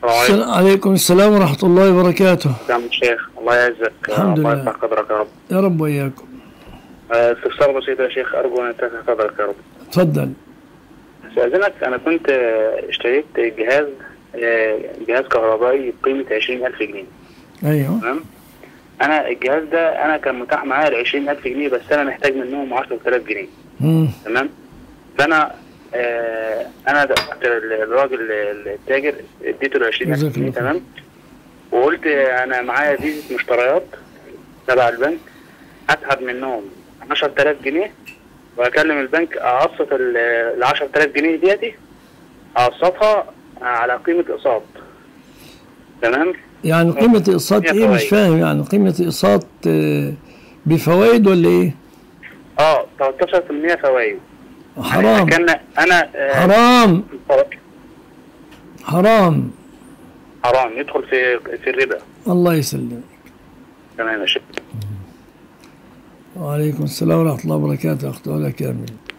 السلام عليكم السلام عليكم السلام ورحمة الله وبركاته سلام الشيخ الله يعزك الحمد الله لله. يرفع قدرك يا رب يا رب وإياكم آه، استفسار بسيط يا شيخ ارجو ان ترفع قدرك يا رب تفضل استاذنك انا كنت آه، اشتريت جهاز آه، جهاز كهربائي بقيمه 20000 جنيه أيوه تمام انا الجهاز ده انا كان متاح معايا ال 20000 جنيه بس انا محتاج منهم 10000 جنيه مم. تمام فانا آه انا دفعت الراجل التاجر اديته ال 20000 جزاك جنيه الله خير. تمام وقلت انا معايا فيزا مشتريات تبع البنك اسحب منهم 10000 جنيه واكلم البنك اقسط ال 10000 جنيه ديتي اقسطها على قيمه اقساط تمام يعني قيمة إقساط فيها إيه مش فوائد. فاهم يعني قيمة إقساط آه، بفوائد ولا إيه؟ اه 13% فوائد حرام كان انا آه، حرام حرام حرام يدخل في في الربا الله يسلمك تمام يا شيخ وعليكم السلام ورحمة الله وبركاته أخت ولا كامل